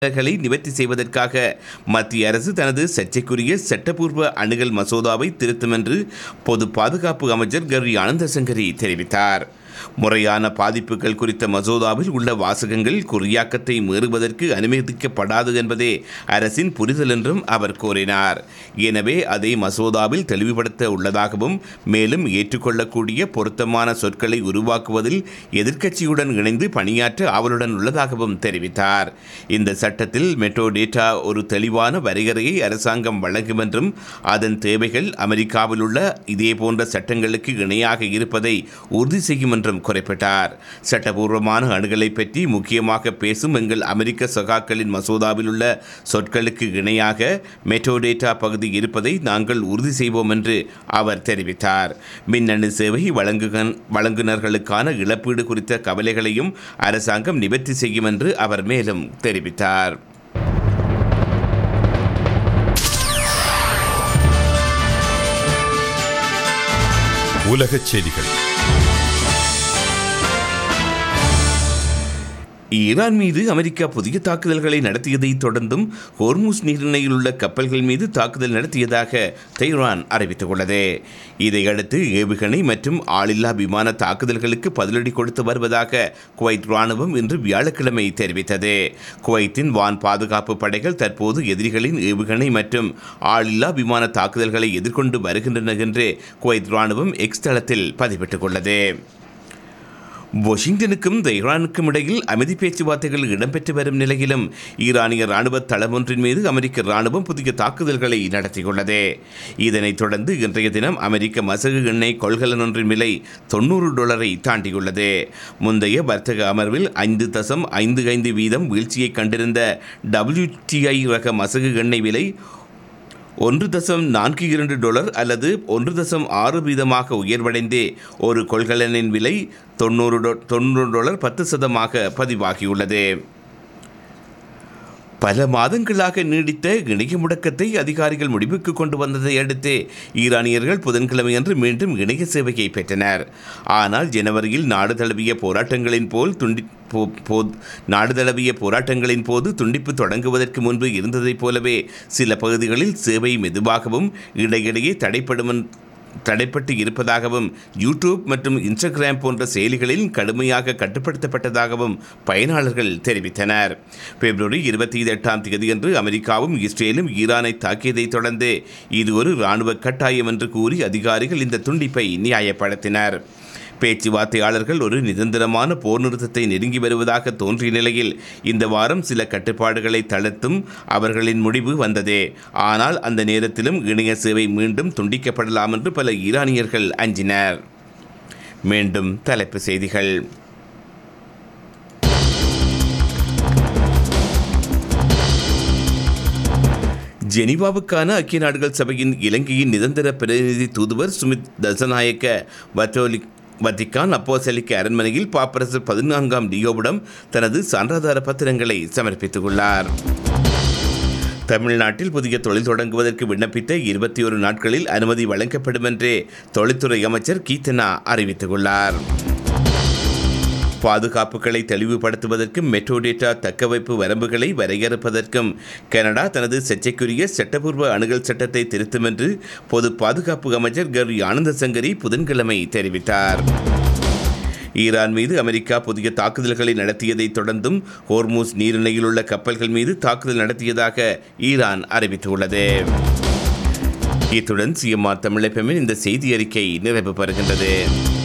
களை நிவர்த்தி செய்வதற்காக மத்திய அரசு தனது சர்ச்சைக்குரிய சட்டப்பூர்வ அணுகல் மசோதாவை திருத்தும் என்று பொது பாதுகாப்பு அமைச்சர் கரி ஆனந்தசங்கரி தெரிவித்தார் முறையான பாதிப்புகள் குறித்த மசோதாவில் உள்ள வாசகங்கள் குறியாக்கத்தை மீறுவதற்கு அனுமதிக்கப்படாது என்பதே அரசின் புரிதல் என்றும் அவர் கூறினார் எனவே அதை மசோதாவில் தெளிவுபடுத்த உள்ளதாகவும் மேலும் ஏற்றுக்கொள்ளக்கூடிய பொருத்தமான சொற்களை உருவாக்குவதில் எதிர்க்கட்சியுடன் இணைந்து பணியாற்ற ஆவலுடன் உள்ளதாகவும் தெரிவித்தார் இந்த சட்டத்தில் மெட்ரோ டேட்டா ஒரு தெளிவான வரையறையை அரசாங்கம் வழங்கும் என்றும் அதன் தேவைகள் அமெரிக்காவில் உள்ள இதேபோன்ற சட்டங்களுக்கு இணையாக இருப்பதை உறுதி செய்யும் என்றும் குறிப்பிட்டார் சட்டபூர்வமான அணுகலை பற்றி முக்கியமாக பேசும் எங்கள் அமெரிக்க சகாக்களின் மசோதாவில் உள்ள சொற்களுக்கு இணையாக மெட்ரோ டேட்டா பகுதி இருப்பதை நாங்கள் உறுதி செய்வோம் என்று அவர் தெரிவித்தார் மின்னணு சேவை வழங்குகன் வழங்குனர்களுக்கான இழப்பீடு குறித்த கவலைகளையும் அரசாங்கம் நிவர்த்தி செய்யும் என்று அவர் மேலும் தெரிவித்தார் உலகச் செய்திகள் ஈரான் மீது அமெரிக்கா புதிய தாக்குதல்களை நடத்தியதைத் தொடர்ந்தும் ஹோர்முஸ் நீரிணையில் உள்ள கப்பல்கள் மீது தாக்குதல் நடத்தியதாக தெஹ்ரான் அறிவித்துள்ளது இதையடுத்து ஏவுகணை மற்றும் ஆளில்லா விமான தாக்குதல்களுக்கு பதிலடி கொடுத்து வருவதாக குவைத் ராணுவம் இன்று வியாழக்கிழமை தெரிவித்தது குவைத்தின் வான் பாதுகாப்பு படைகள் தற்போது எதிரிகளின் ஏவுகணை மற்றும் ஆளில்லா விமான தாக்குதல்களை எதிர்கொண்டு வருகின்றன என்று குவைத் ராணுவம் எக்ஸ் தளத்தில் பதிவிட்டுள்ளது வாஷிங்டனுக்கும் தெஹ்ரானுக்கும் இடையில் அமைதி பேச்சுவார்த்தைகள் இடம்பெற்று வரும் நிலையிலும் ஈரானிய ராணுவ தளம் ஒன்றின் மீது அமெரிக்க ராணுவம் புதிய தாக்குதல்களை நடத்தியுள்ளது இதனைத் தொடர்ந்து இன்றைய தினம் அமெரிக்க மசகு எண்ணெய் கொள்கலன் ஒன்றின் விலை தொண்ணூறு டாலரை தாண்டியுள்ளது முந்தைய வர்த்தக அமர்வில் ஐந்து தசம் ஐந்து ஐந்து வீதம் வீழ்ச்சியை கண்டிருந்த WTI ரக மசகு எண்ணெய் விலை ஒன்று தசம் நான்கு இரண்டு டாலர் அல்லது ஒன்று தசம் ஆறு வீதமாக உயர்வடைந்தே ஒரு கொள்கலனின் விலை தொண்ணூறு டொ தொண்ணூறு டாலர் பத்து சதமாக பதிவாகியுள்ளது பல மாதங்களாக நீடித்த இணைய முடக்கத்தை அதிகாரிகள் முடிவுக்கு கொண்டு வந்ததை அடுத்து ஈரானியர்கள் புதன்கிழமையன்று மீண்டும் இணைய சேவையை பெற்றனர் ஆனால் ஜனவரியில் நாடு தழுவிய போராட்டங்களின் போல் துண்டி போ போ நாடு தழுவிய போராட்டங்களின் போது துண்டிப்பு தொடங்குவதற்கு முன்பு இருந்ததைப் போலவே சில பகுதிகளில் சேவை மெதுவாகவும் இடையிடையே தடைப்படும் தடைப்பட்டு இருப்பதாகவும் யூடியூப் மற்றும் இன்ஸ்டாகிராம் போன்ற செயலிகளில் கடுமையாக கட்டுப்படுத்தப்பட்டதாகவும் பயனாளர்கள் தெரிவித்தனர் பிப்ரவரி இருபத்தி எட்டாம் தேதியன்று அமெரிக்காவும் இஸ்ரேலும் ஈரானை தாக்கியதைத் தொடர்ந்து இது ஒரு இராணுவ கட்டாயம் என்று கூறி அதிகாரிகள் இந்த துண்டிப்பை நியாயப்படுத்தினர் பேச்சுவார்த்தையாளர்கள் ஒரு நிரந்தரமான போர் நிறுத்தத்தை நெருங்கி வருவதாக தோன்றிய நிலையில் இந்த வாரம் சில கட்டுப்பாடுகளை தளர்த்தும் அவர்களின் முடிவு வந்தது ஆனால் அந்த நேரத்திலும் இணைய சேவை மீண்டும் துண்டிக்கப்படலாம் என்று பல ஈரானியர்கள் அஞ்சினர் மீண்டும் தலைப்பு செய்திகள் ஜெனீவாவுக்கான ஐக்கிய நாடுகள் சபையின் இலங்கையின் நிரந்தர பிரதிநிதி தூதுவர் சுமித் தசநாயக்க வட்டோலி வத்திக்கான் அப்போசலிக்க அரண்மனையில் பாப்பரசர் பதினான்காம் டியோவிடம் தனது சான்றாதார பத்திரங்களை சமர்ப்பித்துள்ளார் தமிழ்நாட்டில் புதிய தொழில் தொடங்குவதற்கு விண்ணப்பித்த இருபத்தி ஒரு நாட்களில் அனுமதி வழங்கப்படும் என்று தொழில்துறை அமைச்சர் கீர்த்தனா அறிவித்துள்ளார் பாதுகாப்புகளை தெளிவுபடுத்துவதற்கும் மெட்ரோ டேட்டா தக்கவைப்பு வரம்புகளை வரையறுப்பதற்கும் கனடா தனது சர்ச்சைக்குரிய சட்டப்பூர்வ அணுகல் சட்டத்தை திருத்தும் என்று பொது பாதுகாப்பு அமைச்சர் கரி ஆனந்த சங்கரி புதன்கிழமை தெரிவித்தார் ஈரான் மீது அமெரிக்கா புதிய தாக்குதல்களை நடத்தியதைத் தொடர்ந்தும் ஹோர்மூஸ் நீரிணையில் உள்ள கப்பல்கள் மீது தாக்குதல் நடத்தியதாக ஈரான் அறிவித்துள்ளது இத்துடன் சிஎம்ஆர் தமிழப்பமின் இந்த செய்தி அறிக்கை நிறைவு பெறுகின்றது